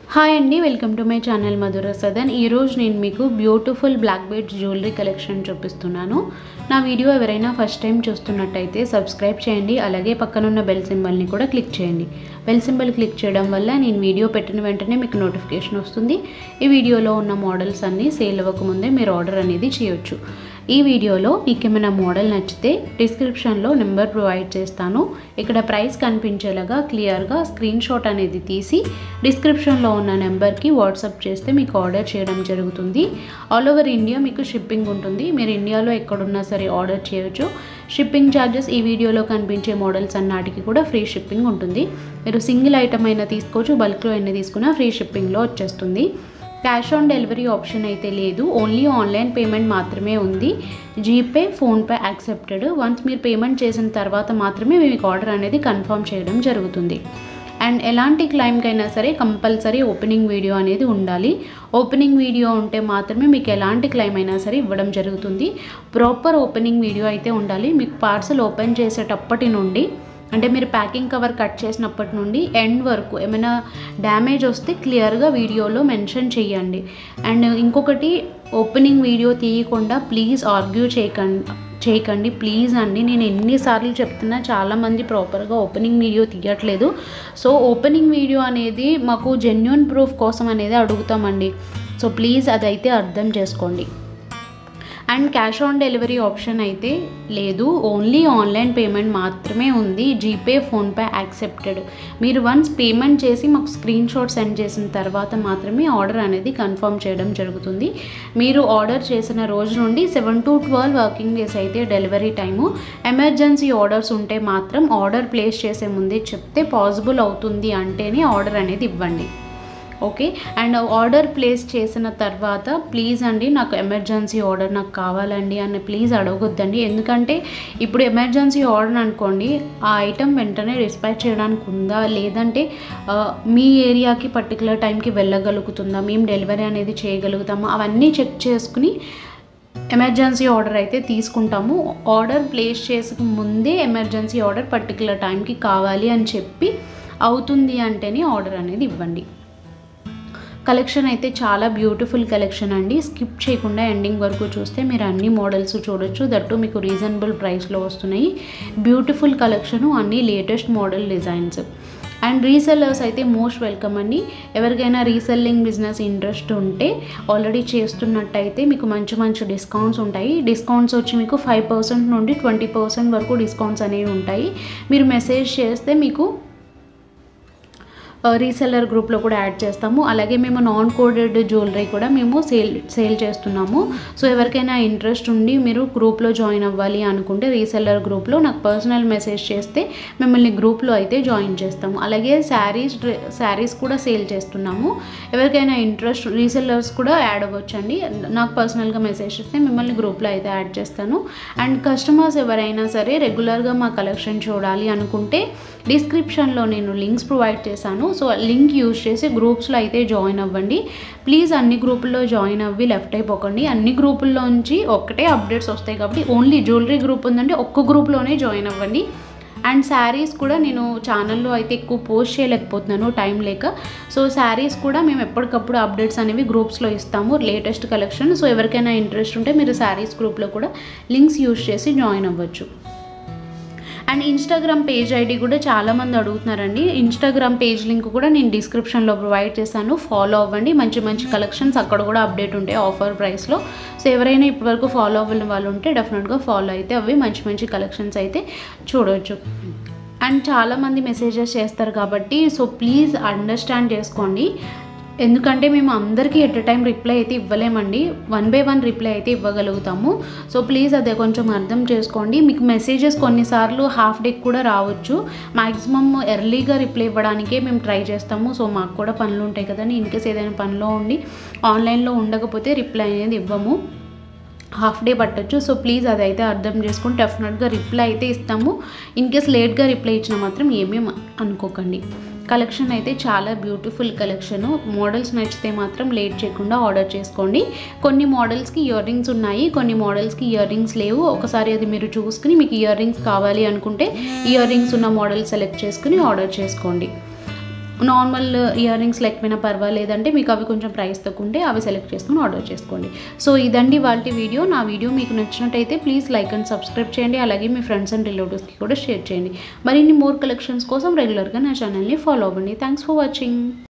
hi అండి welcome to my channel Madhura Sadan ఈరోజు నేను మీకు beautiful black beads jewellery collection చూపిస్తున్నాను నా వీడియో ఎవరైనా ఫస్ట్ టైం చూస్తున్నట్టయితే సబ్స్క్రైబ్ చేయండి అలాగే పక్కనున్న బెల్ సింబల్ని కూడా క్లిక్ చేయండి బెల్ సింబల్ క్లిక్ చేయడం వల్ల నేను వీడియో పెట్టిన వెంటనే మీకు నోటిఫికేషన్ వస్తుంది ఈ వీడియోలో ఉన్న మోడల్స్ అన్నీ సేల్ అవ్వకముందే మీరు ఆర్డర్ అనేది చేయొచ్చు ఈ వీడియోలో మీకు ఏమైనా మోడల్ నచ్చితే డిస్క్రిప్షన్లో నెంబర్ ప్రొవైడ్ చేస్తాను ఇక్కడ ప్రైస్ కనిపించేలాగా క్లియర్గా స్క్రీన్ షాట్ అనేది తీసి డిస్క్రిప్షన్లో ఉన్న నెంబర్కి వాట్సాప్ చేస్తే మీకు ఆర్డర్ చేయడం జరుగుతుంది ఆల్ ఓవర్ ఇండియా మీకు షిప్పింగ్ ఉంటుంది మీరు ఇండియాలో ఎక్కడున్నా సరే ఆర్డర్ చేయొచ్చు షిప్పింగ్ ఛార్జెస్ ఈ వీడియోలో కనిపించే మోడల్స్ అన్నిటికీ కూడా ఫ్రీ షిప్పింగ్ ఉంటుంది మీరు సింగిల్ ఐటమ్ అయినా తీసుకోవచ్చు బల్క్లో అయినా తీసుకున్నా ఫ్రీ షిప్పింగ్లో వచ్చేస్తుంది క్యాష్ ఆన్ డెలివరీ ఆప్షన్ అయితే లేదు ఓన్లీ ఆన్లైన్ పేమెంట్ మాత్రమే ఉంది జీపే ఫోన్పే యాక్సెప్టెడ్ వన్స్ మీరు పేమెంట్ చేసిన తర్వాత మాత్రమే మీకు ఆర్డర్ అనేది కన్ఫర్మ్ చేయడం జరుగుతుంది అండ్ ఎలాంటి క్లైమ్కైనా సరే కంపల్సరీ ఓపెనింగ్ వీడియో అనేది ఉండాలి ఓపెనింగ్ వీడియో ఉంటే మాత్రమే మీకు ఎలాంటి క్లైమ్ అయినా సరే ఇవ్వడం జరుగుతుంది ప్రాపర్ ఓపెనింగ్ వీడియో అయితే ఉండాలి మీకు పార్సల్ ఓపెన్ చేసేటప్పటి నుండి అంటే మీరు ప్యాకింగ్ కవర్ కట్ చేసినప్పటి నుండి ఎండ్ వరకు ఏమైనా డ్యామేజ్ వస్తే క్లియర్గా వీడియోలో మెన్షన్ చేయండి అండ్ ఇంకొకటి ఓపెనింగ్ వీడియో తీయకుండా ప్లీజ్ ఆర్గ్యూ చేయకండి చేయకండి ప్లీజ్ అండి నేను ఎన్నిసార్లు చెప్తున్నా చాలామంది ప్రాపర్గా ఓపెనింగ్ వీడియో తీయట్లేదు సో ఓపెనింగ్ వీడియో అనేది మాకు జెన్యున్ ప్రూఫ్ కోసం అనేది అడుగుతామండి సో ప్లీజ్ అదైతే అర్థం చేసుకోండి and cash on delivery option అయితే లేదు ఓన్లీ ఆన్లైన్ పేమెంట్ మాత్రమే ఉంది జీపే ఫోన్పే యాక్సెప్టెడ్ మీరు వన్స్ పేమెంట్ చేసి మాకు స్క్రీన్ షాట్ సెండ్ చేసిన తర్వాత మాత్రమే ఆర్డర్ అనేది కన్ఫర్మ్ చేయడం జరుగుతుంది మీరు ఆర్డర్ చేసిన రోజు నుండి seven to twelve working days అయితే డెలివరీ టైము ఎమర్జెన్సీ ఆర్డర్స్ ఉంటే మాత్రం ఆర్డర్ ప్లేస్ చేసే ముందే చెప్తే పాసిబుల్ అవుతుంది అంటేనే ఆర్డర్ అనేది ఇవ్వండి ఓకే అండ్ ఆర్డర్ ప్లేస్ చేసిన తర్వాత ప్లీజ్ అండి నాకు ఎమర్జెన్సీ ఆర్డర్ నాకు కావాలండి అని ప్లీజ్ అడగొద్దండి ఎందుకంటే ఇప్పుడు ఎమర్జెన్సీ ఆర్డర్ అనుకోండి ఆ ఐటెం వెంటనే డిస్పాచ్ చేయడానికి ఉందా లేదంటే మీ ఏరియాకి పర్టికులర్ టైంకి వెళ్ళగలుగుతుందా మేము డెలివరీ అనేది చేయగలుగుతామా అవన్నీ చెక్ చేసుకుని ఎమర్జెన్సీ ఆర్డర్ అయితే తీసుకుంటాము ఆర్డర్ ప్లేస్ చేసక ముందే ఎమర్జెన్సీ ఆర్డర్ పర్టికులర్ టైంకి కావాలి అని చెప్పి అవుతుంది అంటేనే ఆర్డర్ అనేది ఇవ్వండి కలెక్షన్ అయితే చాలా బ్యూటిఫుల్ కలెక్షన్ అండి స్కిప్ చేయకుండా ఎండింగ్ వరకు చూస్తే మీరు అన్ని మోడల్స్ చూడొచ్చు దట్టు మీకు రీజనబుల్ ప్రైస్లో వస్తున్నాయి బ్యూటిఫుల్ కలెక్షను అన్ని latest model designs and resellers అయితే మోస్ట్ వెల్కమ్ అండి ఎవరికైనా రీసెల్లింగ్ బిజినెస్ ఇంట్రెస్ట్ ఉంటే ఆల్రెడీ చేస్తున్నట్టయితే మీకు మంచి మంచి డిస్కౌంట్స్ ఉంటాయి డిస్కౌంట్స్ వచ్చి మీకు ఫైవ్ పర్సెంట్ నుండి ట్వంటీ పర్సెంట్ వరకు డిస్కౌంట్స్ అనేవి ఉంటాయి మీరు మెసేజ్ చేస్తే మీకు రీసెల్లర్ గ్రూప్లో కూడా యాడ్ చేస్తాము అలాగే మేము నాన్ కోడెడ్ జ్యువెలరీ కూడా మేము సేల్ సేల్ చేస్తున్నాము సో ఎవరికైనా ఇంట్రెస్ట్ ఉండి మీరు గ్రూప్లో జాయిన్ అవ్వాలి అనుకుంటే రీసెల్లర్ గ్రూప్లో నాకు పర్సనల్ మెసేజ్ చేస్తే మిమ్మల్ని గ్రూప్లో అయితే జాయిన్ చేస్తాము అలాగే శారీస్ శారీస్ కూడా సేల్ చేస్తున్నాము ఎవరికైనా ఇంట్రెస్ట్ రీసెల్లర్స్ కూడా యాడ్ అవ్వచ్చండి నాకు పర్సనల్గా మెసేజ్ చేస్తే మిమ్మల్ని గ్రూప్లో అయితే యాడ్ చేస్తాను అండ్ కస్టమర్స్ ఎవరైనా సరే రెగ్యులర్గా మా కలెక్షన్ చూడాలి అనుకుంటే డిస్క్రిప్షన్లో నేను లింక్స్ ప్రొవైడ్ చేశాను సో లింక్ యూజ్ చేసి గ్రూప్స్లో అయితే జాయిన్ అవ్వండి ప్లీజ్ అన్ని గ్రూపుల్లో జాయిన్ అవ్వి లెఫ్ట్ అయిపోకండి అన్ని గ్రూపుల్లోంచి ఒక్కటే అప్డేట్స్ వస్తాయి కాబట్టి ఓన్లీ జ్యువెలరీ గ్రూప్ ఉందంటే ఒక్క గ్రూప్లోనే జాయిన్ అవ్వండి అండ్ శారీస్ కూడా నేను ఛానల్లో అయితే ఎక్కువ పోస్ట్ చేయలేకపోతున్నాను టైం లేక సో శారీస్ కూడా మేము ఎప్పటికప్పుడు అప్డేట్స్ అనేవి గ్రూప్స్లో ఇస్తాము లేటెస్ట్ కలెక్షన్ సో ఎవరికైనా ఇంట్రెస్ట్ ఉంటే మీరు శారీస్ గ్రూప్లో కూడా లింక్స్ యూజ్ చేసి జాయిన్ అవ్వచ్చు అండ్ ఇన్స్టాగ్రామ్ పేజ్ ఐడి కూడా చాలామంది అడుగుతున్నారండి ఇన్స్టాగ్రామ్ పేజ్ లింక్ కూడా నేను డిస్క్రిప్షన్లో ప్రొవైడ్ చేశాను ఫాలో అవ్వండి మంచి మంచి కలెక్షన్స్ అక్కడ కూడా అప్డేట్ ఉంటాయి ఆఫర్ ప్రైస్లో సో ఎవరైనా ఇప్పటివరకు ఫాలో అవ్వని వాళ్ళు ఉంటే డెఫినెట్గా ఫాలో అయితే అవి మంచి మంచి కలెక్షన్స్ అయితే చూడవచ్చు అండ్ చాలామంది మెసేజెస్ చేస్తారు కాబట్టి సో ప్లీజ్ అండర్స్టాండ్ చేసుకోండి ఎందుకంటే మేము అందరికీ ఎట్ ఎ టైం రిప్లై అయితే ఇవ్వలేమండి వన్ బై వన్ రిప్లై అయితే ఇవ్వగలుగుతాము సో ప్లీజ్ అదే కొంచెం అర్థం చేసుకోండి మీకు మెసేజెస్ కొన్నిసార్లు హాఫ్ డే కూడా రావచ్చు మ్యాక్సిమమ్ ఎర్లీగా రిప్లై ఇవ్వడానికే మేము ట్రై చేస్తాము సో మాకు కూడా పనులు ఉంటాయి కదండి ఇన్కేస్ ఏదైనా పనిలో ఉండి ఆన్లైన్లో ఉండకపోతే రిప్లై అనేది ఇవ్వము హాఫ్ డే పట్టొచ్చు సో ప్లీజ్ అదైతే అర్థం చేసుకుని డెఫినెట్గా రిప్లై అయితే ఇస్తాము ఇన్ కేస్ లేట్గా రిప్లై ఇచ్చినా మాత్రం ఏమేమి అనుకోకండి కలెక్షన్ అయితే చాలా బ్యూటిఫుల్ కలెక్షన్ మోడల్స్ నచ్చితే మాత్రం లేట్ చేయకుండా ఆర్డర్ చేసుకోండి కొన్ని మోడల్స్కి ఇయర్ రింగ్స్ ఉన్నాయి కొన్ని మోడల్స్కి ఇయర్ రింగ్స్ లేవు ఒకసారి అది మీరు చూసుకుని మీకు ఇయర్ రింగ్స్ కావాలి అనుకుంటే ఇయర్ రింగ్స్ ఉన్న మోడల్ సెలెక్ట్ చేసుకుని ఆర్డర్ చేసుకోండి నార్మల్ ఇయర్ రింగ్స్ లేకపోయినా పర్వాలేదంటే మీకు అవి కొంచెం ప్రైస్ తక్కువ ఉంటే అవి సెలెక్ట్ చేసుకుని ఆర్డర్ చేసుకోండి సో ఇదండి వాళ్ళ వీడియో నా వీడియో మీకు నచ్చినట్టయితే ప్లీజ్ లైక్ అండ్ సబ్స్క్రైబ్ చేయండి అలాగే మీ ఫ్రెండ్స్ అండ్ రిలేటివ్స్కి కూడా షేర్ చేయండి మరిన్ని మోర్ కలెక్షన్స్ కోసం రెగ్యులర్గా నా ఛానల్ని ఫాలో అవ్వండి థ్యాంక్స్ ఫర్ వాచింగ్